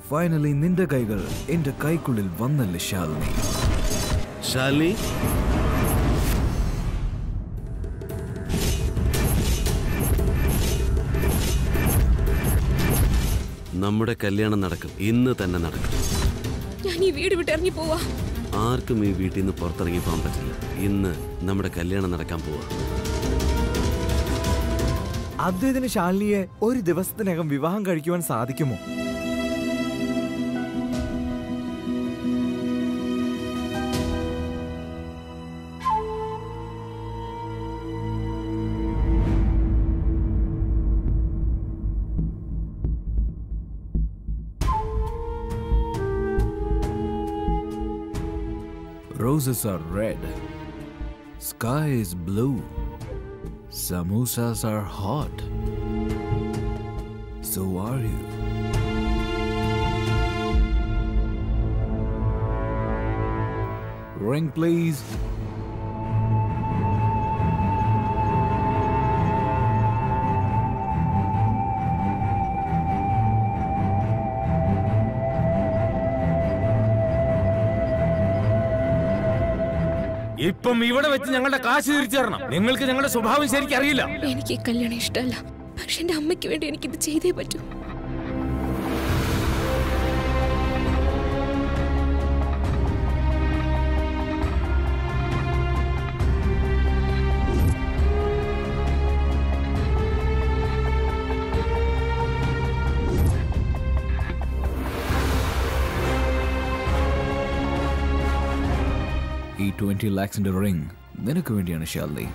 Finally നിന്റെ കൈകൾ എന്റെ കൈക്കുള്ളിൽ വന്നല്ലേ ശാലിനി ശാലിനി നമ്മുടെ കല്യാണം നടക്കും ഇന്ന് തന്നെ നടക്കും ഞാൻ ഈ വീട് വിട്ട് ഇറങ്ങി പോവാ ആർക്കും ഈ വീട്ടിൽ നിന്ന് പുറത്തിറങ്ങി പോകാൻ പറ്റില്ല ഇന്ന് നമ്മുടെ കല്യാണം നടക്കാൻ പോവാ അദ്വൈതിന് ശാലിനിയെ ഒരു ദിവസത്തിനകം വിവാഹം കഴിക്കുവാൻ സാധിക്കുമോ Roses are red. Sky is blue. Samosas are hot. So are you. Ring, please. ഇപ്പം ഇവിടെ വെച്ച് ഞങ്ങളുടെ കാശ് തിരിച്ചു തരണം നിങ്ങൾക്ക് ഞങ്ങളുടെ സ്വഭാവം ശരിക്കും അറിയില്ല എനിക്ക് ഈ കല്യാണം ഇഷ്ടമല്ല പക്ഷെ എന്റെ അമ്മയ്ക്ക് വേണ്ടി എനിക്കിത് ചെയ്തേ പറ്റൂ ഈ ട്വന്റി ലാക്സിന്റെ റിംഗ് നിനക്ക് വേണ്ടിയാണ് ശാലിനി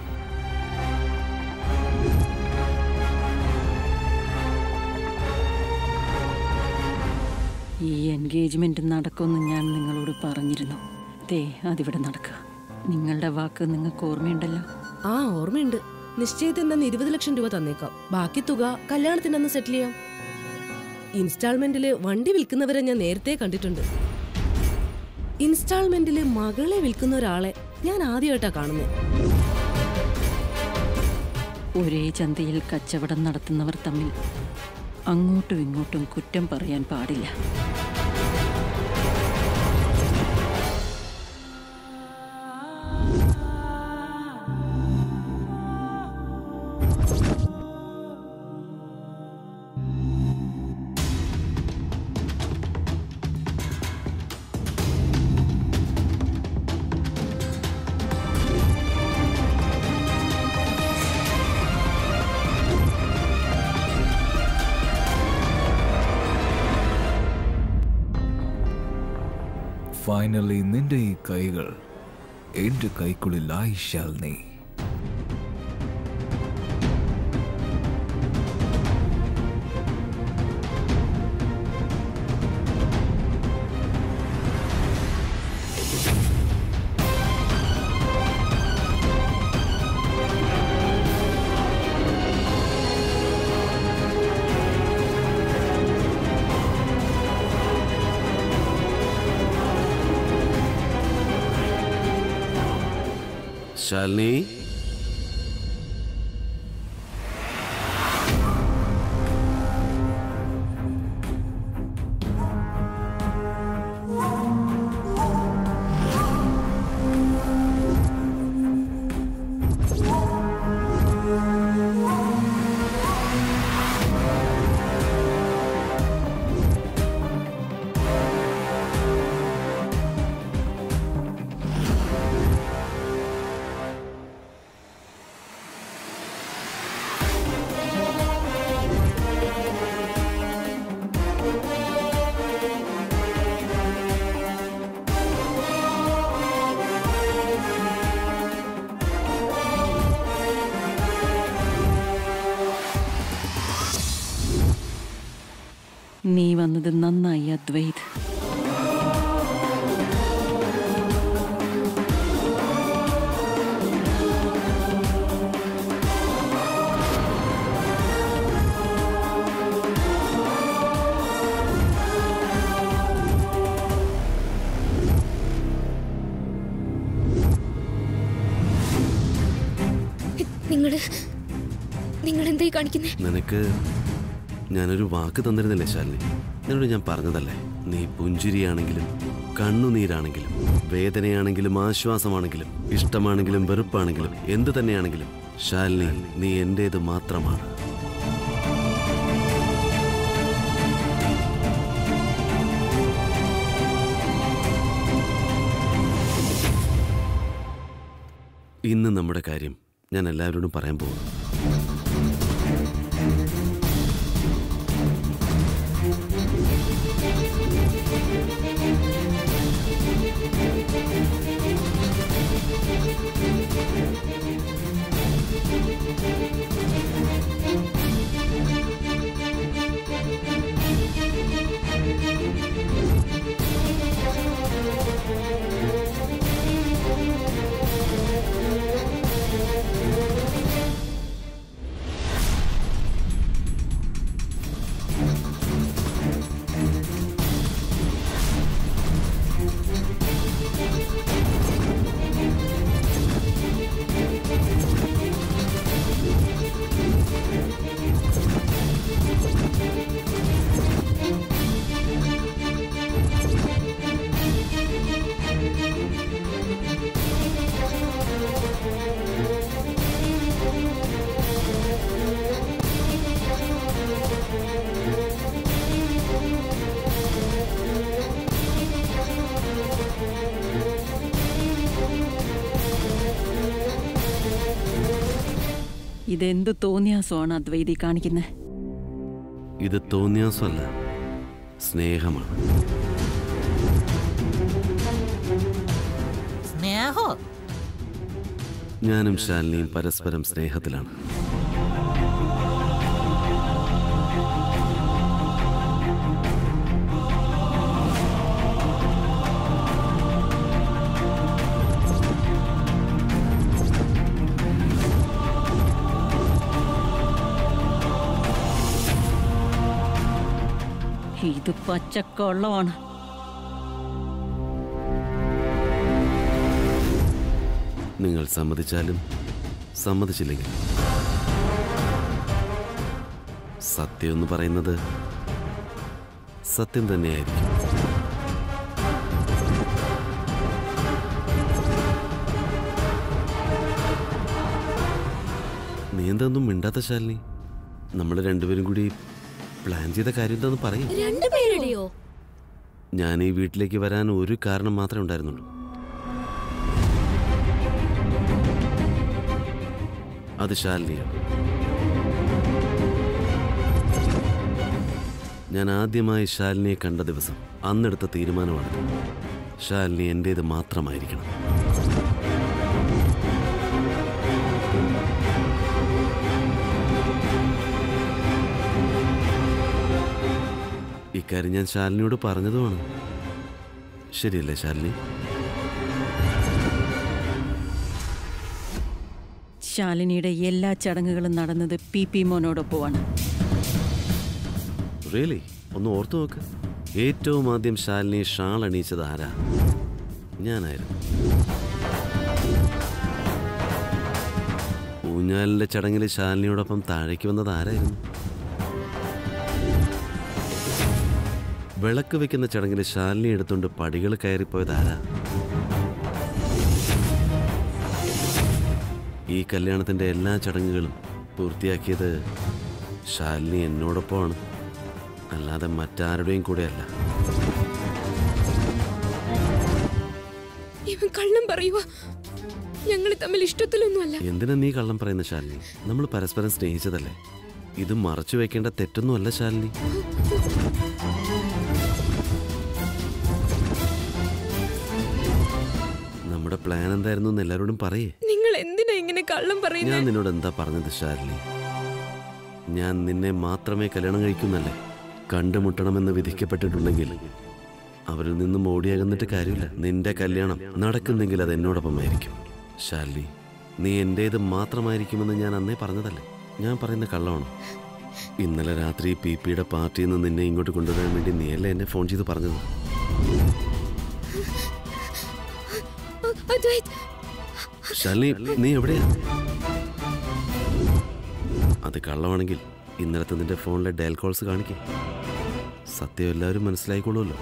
ഈ എൻഗേജ്മെന്റ് നടക്കുമെന്ന് ഞാൻ നിങ്ങളോട് പറഞ്ഞിരുന്നു ദേ അതിവിടെ നടക്കുക നിങ്ങളുടെ വാക്ക് നിങ്ങൾക്ക് ഓർമ്മയുണ്ടല്ലോ ആ ഓർമ്മയുണ്ട് നിശ്ചയത്തിന് അന്ന് ഇരുപത് ലക്ഷം രൂപ തന്നേക്കാം ബാക്കി തുക കല്യാണത്തിന് അന്ന് സെറ്റിൽ ചെയ്യാം ഇൻസ്റ്റാൾമെന്റില് വണ്ടി വിൽക്കുന്നവരെ ഞാൻ നേരത്തെ കണ്ടിട്ടുണ്ട് ഇൻസ്റ്റാൾമെന്റില് മകളെ വിൽക്കുന്ന ഒരാളെ ഞാൻ ആദ്യമായിട്ടാ കാണുന്നത് ഒരേ ചന്തയിൽ കച്ചവടം നടത്തുന്നവർ തമ്മിൽ അങ്ങോട്ടും ഇങ്ങോട്ടും കുറ്റം പറയാൻ പാടില്ല ഫൈനലി നിന്റെ ഈ കൈകൾ എന്റെ കൈക്കുള്ളിലായി ശാലിനി ശാലിനി നീ വന്നത് നന്നായി അദ്വൈത് നിങ്ങള് നിങ്ങൾ എന്തായി കാണിക്കുന്നേ നിനക്ക് ഞാനൊരു വാക്ക് തന്നിരുന്നില്ലേ ശാലിനി നിന്നോട് ഞാൻ പറഞ്ഞതല്ലേ നീ പുഞ്ചിരിയാണെങ്കിലും കണ്ണുനീരാണെങ്കിലും വേദനയാണെങ്കിലും ആശ്വാസമാണെങ്കിലും ഇഷ്ടമാണെങ്കിലും വെറുപ്പാണെങ്കിലും എന്തു തന്നെയാണെങ്കിലും ശാലിനി നീ എന്റേത് മാത്രമാണ് ഇന്ന് നമ്മുടെ കാര്യം ഞാൻ എല്ലാവരോടും പറയാൻ പോകുന്നു ഇതെന്ത് തോന്നിയാസമാണ് അദ്വൈതി കാണിക്കുന്നത് ഇത് തോന്നിയാസമല്ല സ്നേഹമാണ് സ്നേഹോ ഞാനും ശാലിനിയും പരസ്പരം സ്നേഹത്തിലാണ് ഇത് പച്ചക്കൊള്ളമാണ് നിങ്ങൾ സമ്മതിച്ചാലും സമ്മതിച്ചില്ലെങ്കിൽ സത്യം എന്ന് പറയുന്നത് സത്യം തന്നെയായിരിക്കും നീ എന്തൊന്നും മിണ്ടാത്ത ശാലിനി നമ്മൾ രണ്ടുപേരും കൂടി പ്ലാൻ ചെയ്ത കാര്യം എന്താന്ന് പറയും രണ്ടുപേരുടെയോ ഞാൻ ഈ വീട്ടിലേക്ക് വരാൻ ഒരു കാരണം മാത്രമേ ഉണ്ടായിരുന്നുള്ളൂ അത് ശാലിനിയാണ് ഞാൻ ആദ്യമായി ശാലിനിയെ കണ്ട ദിവസം അന്നെടുത്ത തീരുമാനമാണിത് ശാലിനി എൻ്റേത് മാത്രമായിരിക്കണം ഇക്കാര്യം ഞാൻ ശാലിനിയോട് പറഞ്ഞതുമാണ് ശരിയല്ലേ ശാലിനി ശാലിനിയുടെ എല്ലാ ചടങ്ങുകളും നടന്നത് പി പി മോനോടൊപ്പമാണ് റിയലി ഒന്ന് ഓർത്തു നോക്ക് ഏറ്റവും ആദ്യം ശാലിനി ഷാൾ അണിയിച്ചത് ആരാ ഞാനായിരുന്നു ഊഞ്ഞാലിന്റെ ചടങ്ങിൽ ശാലിനിയോടൊപ്പം താഴേക്ക് വന്നത് ആരായിരുന്നു വിളക്ക് വെക്കുന്ന ചടങ്ങിൽ ശാലിനി എടുത്തുകൊണ്ട് പടികൾ കയറിപ്പോയത് ആരാ ഈ കല്യാണത്തിന്റെ എല്ലാ ചടങ്ങുകളും പൂർത്തിയാക്കിയത് ശാലിനി എന്നോടൊപ്പമാണ് അല്ലാതെ മറ്റാരുടെയും കൂടെയല്ല ഇവൻ കള്ളം പറയുക ഞങ്ങൾ തമ്മിൽ ഇഷ്ടത്തിലൊന്നുമല്ല എന്തിനാ നീ കള്ളം പറയുന്ന ശാലിനി നമ്മൾ പരസ്പരം സ്നേഹിച്ചതല്ലേ ഇത് മറച്ചു വെക്കേണ്ട തെറ്റൊന്നുമല്ല ശാലിനി നമ്മുടെ പ്ലാൻ എന്തായിരുന്നു എന്ന് എല്ലാവരോടും പറയേ നിങ്ങൾ എന്തിനാ ഇങ്ങനെ കള്ളം ഞാൻ പറയുന്നത് നിന്നോട് എന്താ പറഞ്ഞത് ശാലിനി ഞാൻ നിന്നെ മാത്രമേ കല്യാണം കഴിക്കുന്നല്ലേ കണ്ടുമുട്ടണമെന്ന് വിധിക്കപ്പെട്ടിട്ടുണ്ടെങ്കിൽ അവരിൽ നിന്നും ഓടിയകന്നിട്ട് കാര്യമില്ല നിന്റെ കല്യാണം നടക്കുന്നെങ്കിൽ അത് എന്നോടൊപ്പമായിരിക്കും ശാലിനി നീ എൻ്റേത് മാത്രമായിരിക്കുമെന്ന് ഞാൻ അന്നേ പറഞ്ഞതല്ലേ ഞാൻ പറയുന്ന കള്ളമാണ് ഇന്നലെ രാത്രി പി പിയുടെ പാർട്ടിയിൽ നിന്ന് നിന്നെ ഇങ്ങോട്ട് കൊണ്ടുവരാൻ വേണ്ടി നീയല്ലേ എന്നെ ഫോൺ ചെയ്ത് പറഞ്ഞത് അദ്വൈത് ശാലിനി നീ എവിടെയാ അത് കള്ളമാണെങ്കിൽ ഇന്നലത്തെ നിന്റെ ഫോണിലെ ഡയൽ കോൾസ് കാണിക്കേ സത്യം എല്ലാവരും മനസ്സിലായിക്കൊള്ളുമല്ലോ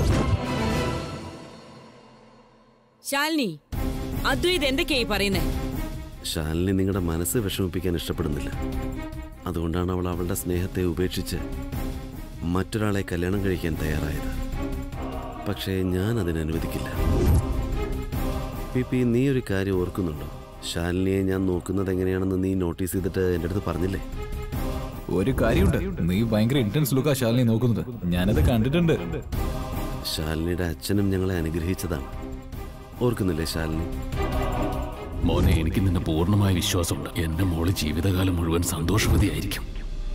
ശാലിനി അദ്വൈത് എന്തൊക്കെയായി പറയുന്നേ ശാലിനി നിങ്ങളുടെ മനസ്സ് വിഷമിപ്പിക്കാൻ ഇഷ്ടപ്പെടുന്നില്ല അതുകൊണ്ടാണ് അവൾ അവളുടെ സ്നേഹത്തെ ഉപേക്ഷിച്ച് മറ്റൊരാളെ കല്യാണം കഴിക്കാൻ തയ്യാറായത് പക്ഷേ ഞാൻ അതിന് അനുവദിക്കില്ല പി പി നീ ഒരു കാര്യം ഓർക്കുന്നുണ്ടോ ശാലിനിയെ ഞാൻ നോക്കുന്നത് എങ്ങനെയാണെന്ന് നീ നോട്ടീസ് ചെയ്തിട്ട് എൻ്റെ അടുത്ത് പറഞ്ഞില്ലേ ഒരു കാര്യമുണ്ട് നീ ഭയങ്കര ഇന്റൻസ് ലുക്കാ ശാലിനി നോക്കുന്നത് ഞാനത് കണ്ടിട്ടുണ്ട് ശാലിനിയുടെ അച്ഛനും ഞങ്ങളെ അനുഗ്രഹിച്ചതാണ് ഓർക്കുന്നില്ലേ ശാലിനി മോനെ എനിക്ക് നിന്നെ പൂർണ്ണമായ വിശ്വാസമുണ്ട് എന്റെ മോള് ജീവിതകാലം മുഴുവൻ സന്തോഷവതിയായിരിക്കും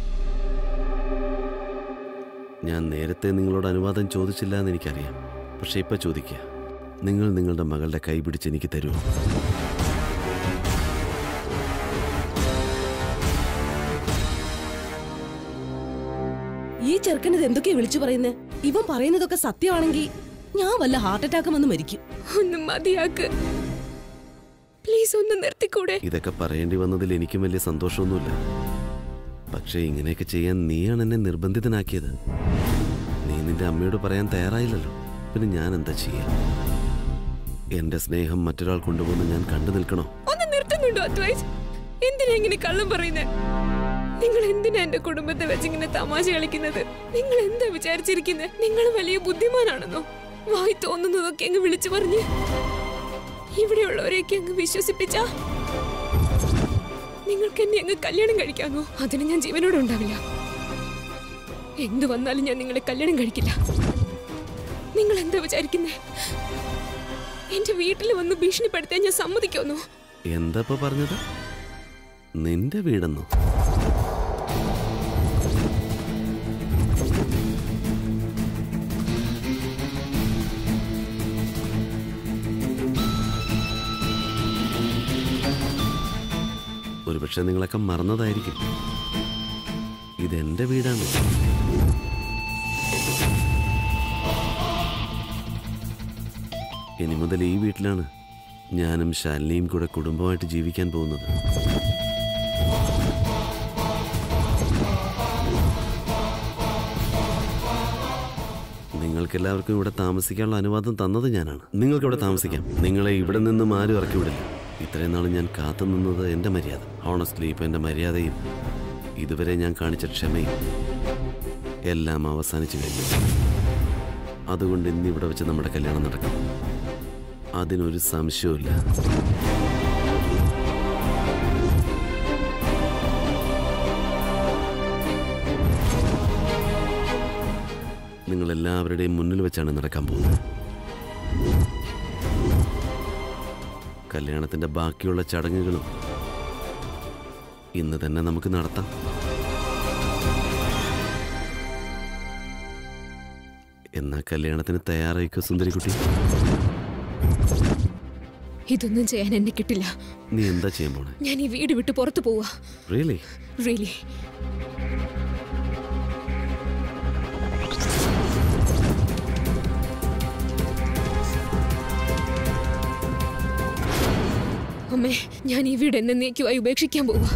ഞാൻ നേരത്തെ നിങ്ങളോട് അനുവാദം ചോദിച്ചില്ല എന്ന് എനിക്കറിയാം പക്ഷെ ഇപ്പൊ ചോദിക്കുക നിങ്ങൾ നിങ്ങളുടെ മകളുടെ കൈ പിടിച്ച് എനിക്ക് തരുമോ ഈ ചെറുക്കനത് എന്തൊക്കെയാ വിളിച്ചു പറയുന്നേ ഇവൻ പറയുന്നതൊക്കെ സത്യമാണെങ്കിൽ ഞാൻ വല്ല ഹാർട്ട് അറ്റാക്ക് വന്ന് മരിക്കും ഒന്ന് മതിയാക്ക് പ്ലീസ് ഒന്ന് നിർത്തിക്കൂടെ ഇതൊക്കെ പറയേണ്ടി വന്നതിൽ എനിക്കും വലിയ സന്തോഷമൊന്നുമില്ല പക്ഷേ ഇങ്ങനെയൊക്കെ ചെയ്യാൻ നീയാണ് എന്നെ നിർബന്ധിതനാക്കിയത് നീ നിന്റെ അമ്മയോട് പറയാൻ തയ്യാറായില്ലല്ലോ പിന്നെ ഞാൻ എന്താ ചെയ്യാ എന്റെ സ്നേഹം മറ്റൊരാൾ കൊണ്ടുപോകുന്ന ഞാൻ കണ്ടു നിൽക്കണോ ഒന്ന് നിർത്തുന്നുണ്ടോ അദ്വൈത് എന്തിനാ ഇങ്ങനെ കള്ളം പറയുന്നത് നിങ്ങൾ എന്തിനാ എന്റെ കുടുംബത്തെ വെച്ച് ഇങ്ങനെ തമാശ കളിക്കുന്നത് നിങ്ങൾ എന്താ വിചാരിച്ചിരിക്കുന്നത് നിങ്ങൾ വലിയ ബുദ്ധിമാനാണെന്നോ വായി തോന്നുന്നതൊക്കെ അങ്ങ് വിളിച്ചു പറഞ്ഞ് ഇവിടെയുള്ളവരെയൊക്കെ അങ്ങ് വിശ്വസിപ്പിച്ച നിങ്ങൾക്ക് എന്നെ അങ്ങ് കല്യാണം കഴിക്കാമോ അതിന് ഞാൻ ജീവനോടെ ഉണ്ടാവില്ല എന്തു വന്നാലും ഞാൻ നിങ്ങളെ കല്യാണം കഴിക്കില്ല നിങ്ങൾ എന്താ വിചാരിക്കുന്നേ എന്റെ വീട്ടിൽ വന്ന് ഭീഷണിപ്പെടുത്താൻ ഞാൻ സമ്മതിക്കുന്നു എന്താ ഇപ്പൊ പറഞ്ഞത് നിന്റെ വീടെന്നോ ഒരുപക്ഷെ നിങ്ങളൊക്കെ മറന്നതായിരിക്കും ഇതെന്റെ വീടാണ് ഇനി മുതൽ ഈ വീട്ടിലാണ് ഞാനും ശാലിനിയും കൂടെ കുടുംബമായിട്ട് ജീവിക്കാൻ പോകുന്നത് നിങ്ങൾക്കെല്ലാവർക്കും ഇവിടെ താമസിക്കാനുള്ള അനുവാദം തന്നത് ഞാനാണ് നിങ്ങൾക്ക് ഇവിടെ താമസിക്കാം നിങ്ങളെ ഇവിടെ നിന്നും ആരും ഇറക്കി വിടില്ല ഇത്രയും നാൾ ഞാൻ കാത്തു നിന്നത് എൻ്റെ മര്യാദ ഹോണസ്റ്റ്ലി ഇപ്പം എൻ്റെ മര്യാദയും ഇതുവരെ ഞാൻ കാണിച്ച ക്ഷമയും എല്ലാം അവസാനിച്ചു കഴിഞ്ഞു അതുകൊണ്ട് ഇന്നിവിടെ വെച്ച് നമ്മുടെ കല്യാണം നടക്കും അതിനൊരു സംശയവുമില്ല നിങ്ങൾ എല്ലാവരുടെയും മുന്നിൽ വെച്ചാണ് നടക്കാൻ പോകുന്നത് കല്യാണത്തിന്റെ ബാക്കിയുള്ള ചടങ്ങുകളും ഇന്ന് തന്നെ നമുക്ക് നടത്താം എന്നാ കല്യാണത്തിന് തയ്യാറായിക്കോ സുന്ദരിക്കുട്ടി ഇതൊന്നും ചെയ്യാൻ എന്നെ കിട്ടില്ല നീ എന്താ ചെയ്യാൻ പോണേ ഞാൻ ഈ വീട് വിട്ട് പുറത്തു പോവാ റിയലി റിയലി അമ്മേ ഞാൻ ഈ വീട് എന്നേക്കുമായി ഉപേക്ഷിക്കാൻ പോവാ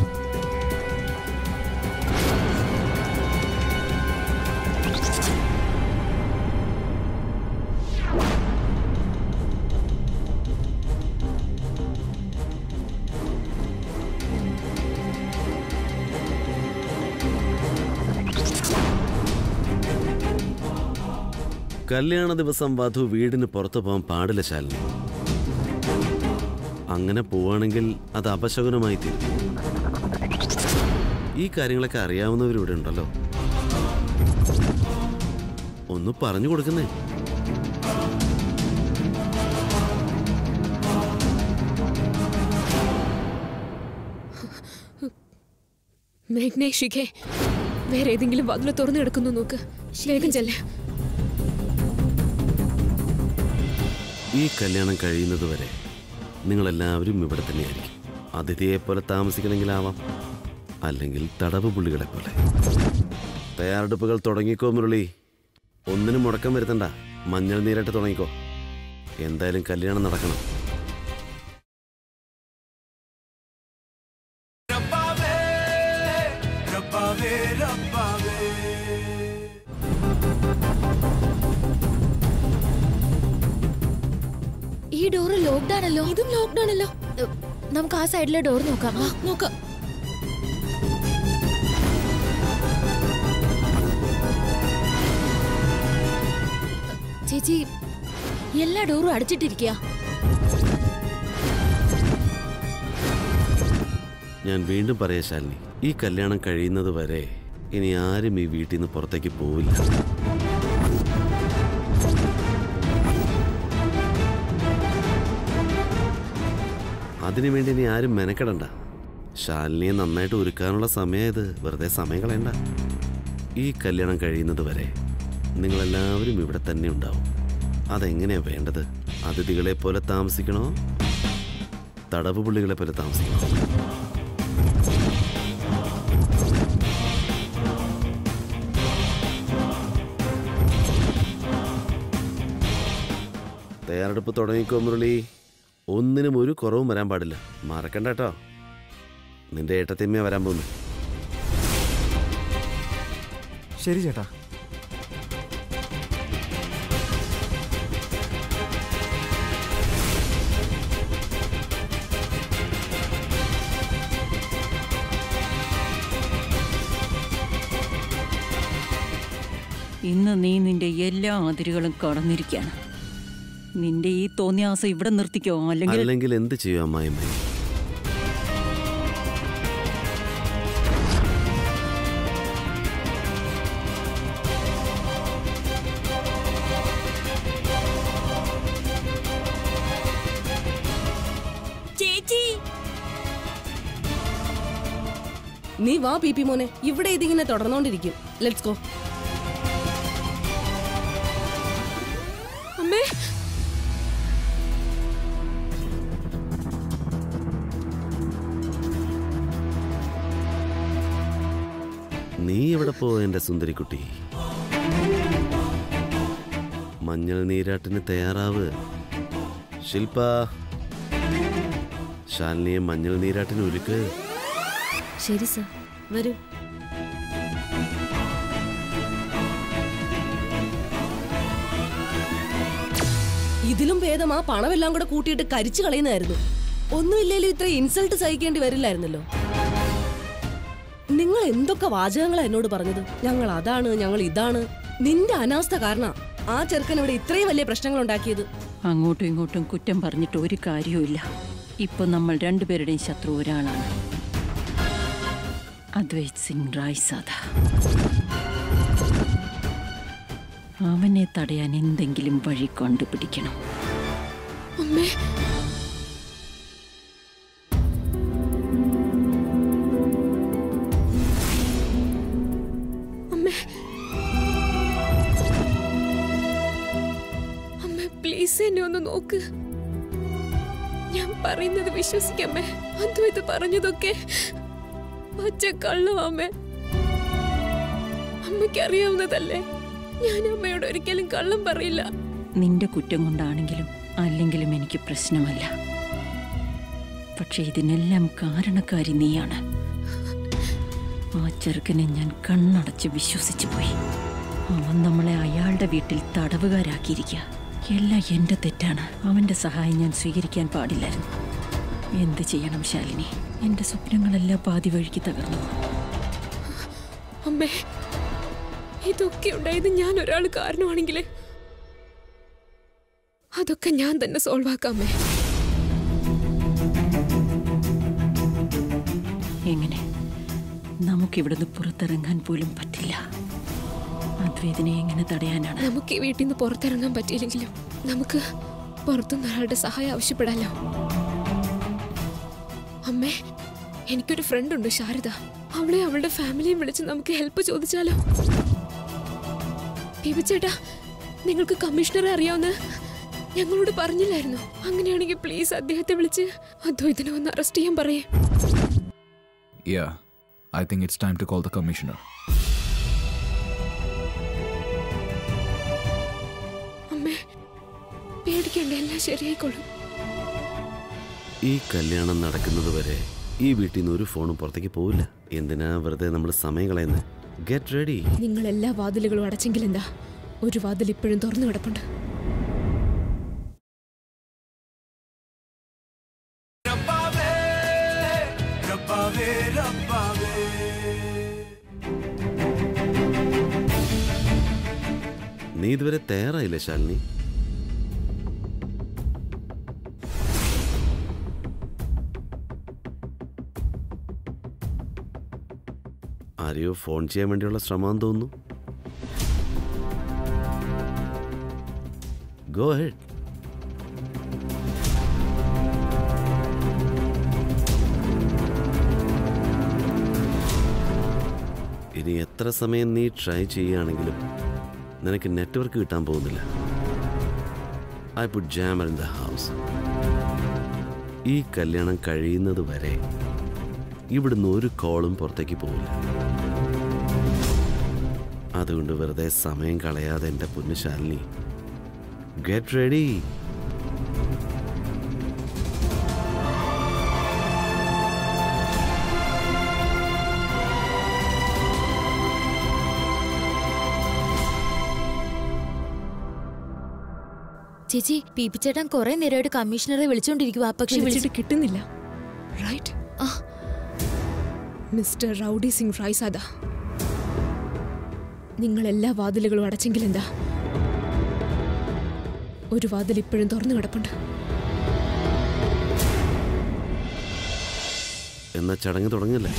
കല്യാണ ദിവസം വധു വീടിന് പുറത്തു പോകാൻ പാടില്ല ശാലിനി അങ്ങനെ പോവാണെങ്കിൽ അത് അപശകുനമായി തീരും ഈ കാര്യങ്ങളൊക്കെ അറിയാവുന്നവരിവിടെ ഉണ്ടല്ലോ ഒന്ന് പറഞ്ഞു കൊടുക്കുന്നേ മേഘ്നേ ശിഖേ വേറെ ഏതെങ്കിലും വാതിൽ തുറന്നു കിടക്കുന്നു നോക്ക് വേഗം ചെല്ലേ ഈ കല്യാണം കഴിയുന്നത് വരെ നിങ്ങളെല്ലാവരും ഇവിടെ തന്നെയായിരിക്കും അതിഥിയെ പോലെ താമസിക്കണമെങ്കിലാവാം അല്ലെങ്കിൽ തടവ് പുള്ളികളെ പോലെ തയ്യാറെടുപ്പുകൾ തുടങ്ങിക്കോ മുരളി ഒന്നിനും മുടക്കം വരുത്തണ്ട മഞ്ഞൾ നീരായിട്ട് തുടങ്ങിക്കോ എന്തായാലും കല്യാണം നടക്കണം रब्बावे रब्बावे रब्बावे ഈ ഡോറ് ലോക്ക്ഡ് ആണല്ലോ ഇതും ലോക്ക്ഡ് ആണല്ലോ ഏ, നമുക്ക് ആ സൈഡിലെ ഡോർ നോക്കാം വാ. നോക്കാം ചേച്ചി എല്ലാ ഡോറും അടച്ചിട്ടിരിക്കുക ഞാൻ വീണ്ടും പറയാ ശാലിനി ഈ കല്യാണം കഴിയുന്നത് വരെ ഇനി ആരും ഈ വീട്ടിൽ നിന്ന് പുറത്തേക്ക് പോവില്ല അതിനുവേണ്ടി ഇനി ആരും മെനക്കെടണ്ട ശാലിനിയെ നന്നായിട്ട് ഒരുക്കാനുള്ള സമയം ഇത് വെറുതെ സമയം കളയണ്ട ഈ കല്യാണം കഴിയുന്നത് വരെ നിങ്ങളെല്ലാവരും ഇവിടെ തന്നെ ഉണ്ടാവും അതെങ്ങനെയാ വേണ്ടത് അതിഥികളെ പോലെ താമസിക്കണോ തടവ് പുള്ളികളെ പോലെ താമസിക്കണോ തയ്യാറെടുപ്പ് തുടങ്ങിക്കോ മുരളി ഒന്നിനും ഒരു കുറവും വരാൻ പാടില്ല മറക്കണ്ട കേട്ടോ നിന്റെ ഏട്ടത്തിമ്മ വരാൻ പോകുന്നു ശരി ചേട്ടാ ഇന്ന് നീ നിന്റെ എല്ലാ അതിരുകളും കടന്നിരിക്കുകയാണ് നിന്റെ ഈ തോന്നിയാസം ഇവിടെ നിർത്തിക്കോ അല്ലെങ്കിൽ അല്ലെങ്കിൽ എന്ത് ചെയ്യും അമ്മായിമ്മ ചേച്ചി നീ വാ പി പി മോനെ ഇവിടെ ഇതിങ്ങനെ തുടർന്നോണ്ടിരിക്കും ലെറ്റ്സ് ഗോ അമ്മേ നീ എവിടെ പോ എന്റെ സുന്ദരിക്കുട്ടി മഞ്ഞൾ നീരാട്ടിന് തയ്യാറാവ് ശില്പ ശാലിനിയെ മഞ്ഞൾ നീരാട്ടിന് ഒരുക്ക് ശരി സർ വരൂ ഇതിലും ഭേദം ആ പണമെല്ലാം കൂടെ കൂട്ടിയിട്ട് കരിച്ചു കളയുന്നതായിരുന്നു ഒന്നുമില്ലേലും ഇത്ര ഇൻസൾട്ട് സഹിക്കേണ്ടി വരില്ലായിരുന്നല്ലോ നിങ്ങൾ എന്തൊക്കെ വാചകങ്ങളാ എന്നോട് പറഞ്ഞത് ഞങ്ങൾ അതാണ് ഞങ്ങൾ ഇതാണ് നിന്റെ അനാസ്ഥ കാരണ ആ ചെറുക്കൻ ഇവിടെ ഇത്രയും വലിയ പ്രശ്നങ്ങൾ ഉണ്ടാക്കിയത് അങ്ങോട്ടും ഇങ്ങോട്ടും കുറ്റം പറഞ്ഞിട്ട് ഒരു കാര്യവുമില്ല ഇപ്പൊ നമ്മൾ രണ്ടുപേരുടെയും ശത്രു ഒരാളാണ് അദ്വൈത് സിംഗ് റായ് സാദ അവനെ തടയാൻ എന്തെങ്കിലും വഴി കണ്ടുപിടിക്കണം അമ്മേ അമ്മേ അമ്മേ പ്ലീസ് എന്നെ ഒന്ന് നോക്ക് ഞാൻ പറയുന്നത് വിശ്വസിക്കമ്മേ അദ്വൈത് പറഞ്ഞതൊക്കെ പച്ച കള്ളം അമ്മേ അമ്മയ്ക്ക് അറിയാവുന്നതല്ലേ ഞാൻ അമ്മയോട് ഒരിക്കലും കള്ളം പറയില്ല നിന്റെ കുറ്റം കൊണ്ടാണെങ്കിലും അല്ലെങ്കിലും എനിക്ക് പ്രശ്നമല്ല പക്ഷെ ഇതിനെല്ലാം കാരണക്കാരി നീയാണ് ആ ചെറുക്കനെ ഞാൻ കണ്ണടച്ച് വിശ്വസിച്ചു പോയി അവൻ നമ്മളെ അയാളുടെ വീട്ടിൽ തടവുകാരാക്കിയിരിക്കുക എല്ലാം എന്റെ തെറ്റാണ് അവന്റെ സഹായം ഞാൻ സ്വീകരിക്കാൻ പാടില്ലായിരുന്നു എന്ത് ചെയ്യണം ശാലിനി എന്റെ സ്വപ്നങ്ങളെല്ലാം പാതി വഴിക്ക് തകർന്നു അമ്മേ ഇതൊക്കെ ഉണ്ടായത് ഞാൻ ഒരാൾ കാരണമാണെങ്കിൽ അതൊക്കെ ഞാൻ തന്നെ സോൾവ് ആക്കാമേ എങ്ങനെ നമുക്കിവിടുന്ന് പുറത്തിറങ്ങാൻ പോലും പറ്റില്ല അദ്വൈതിനെ എങ്ങനെ തടയാനാണ് നമുക്ക് ഈ വീട്ടിൽ നിന്ന് പുറത്തിറങ്ങാൻ പറ്റിയില്ലെങ്കിലും നമുക്ക് പുറത്തുനിന്ന് ഒരാളുടെ സഹായം ആവശ്യപ്പെടാലോ അമ്മേ എനിക്കൊരു ഫ്രണ്ട് ഉണ്ട് ശാരദ അവളെ അവളുടെ ഫാമിലിയും വിളിച്ച് നമുക്ക് ഹെൽപ്പ് ചോദിച്ചാലോ ചേട്ടാ നിങ്ങൾക്ക് കമ്മീഷണറെ അറിയാവുന്ന ഞങ്ങളോട് പറഞ്ഞില്ലായിരുന്നു അങ്ങനെയാണെങ്കിൽ പ്ലീസ് അദ്ദേഹത്തെ വിളിച്ച് അദ്വൈതിനെ ഒന്ന് അറസ്റ്റ് ചെയ്യാൻ പറയേ Yeah, I think it's time to call the commissioner. അമ്മേ പേടിക്കണ്ട എല്ലാം ശരിയായിക്കോളും ഈ കല്യാണം നടക്കുന്നത് വരെ ഈ വീട്ടിൽ നിന്ന് ഒരു ഫോണും പുറത്തേക്ക് പോവില്ല എന്തിനാ വെറുതെ നമ്മൾ സമയം കളയുന്നത് ഗെറ്റ് റെഡി നിങ്ങൾ എല്ലാ വാതിലുകളും അടച്ചെങ്കിൽ എന്താ ഒരു വാതിൽ ഇപ്പോഴും തുറന്നു കിടപ്പുണ്ട് നീ ഇതുവരെ തയ്യാറായില്ലേ ശാലിനി ആരെയോ ഫോൺ ചെയ്യാൻ വേണ്ടിയുള്ള ശ്രമം തോന്നുന്നു ഗോ ഹെഡ് ഇനി എത്ര സമയം നീ ട്രൈ ചെയ്യുകയാണെങ്കിലും നിനക്ക് നെറ്റ്വർക്ക് കിട്ടാൻ പോകുന്നില്ല I put jammer in the house ഈ കല്യാണം കഴിയുന്നത് വരെ ഇവിടുന്ന് ഒരു കോളും പുറത്തേക്ക് പോകില്ല അതുകൊണ്ട് വെറുതെ സമയം കളയാതെ എൻ്റെ പൊന്നു ശാലിനി ഗെറ്റ് റെഡി ചേച്ചി പീപ്പിച്ചേട്ടൻ കുറെ നേരമായിട്ട് കമ്മീഷണറെ വിളിച്ചോണ്ടിരിക്കുക പക്ഷെ വിളിച്ചിട്ട് കിട്ടുന്നില്ല right mister rowdy Singh Raizada നിങ്ങൾ എല്ലാ വാതിലുകളും അടച്ചെങ്കിൽ എന്താ ഒരു വാതിൽ ഇപ്പോഴും തുറന്നു കിടപ്പുണ്ട് എന്നാ ചടങ്ങ് തുടങ്ങില്ലേ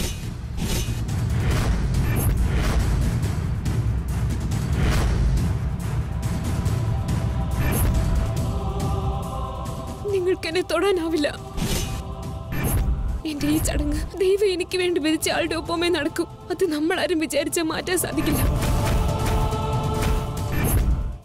നിങ്ങൾക്ക് എന്നെ തൊടാനാവില്ല എന്റെ ഈ ചടങ്ങ് ദൈവം എനിക്ക് വേണ്ടി വിധിച്ച ആളുടെ ഒപ്പമേ നടക്കും അത് നമ്മൾ ആരും വിചാരിച്ചാൽ മാറ്റാൻ സാധിക്കില്ല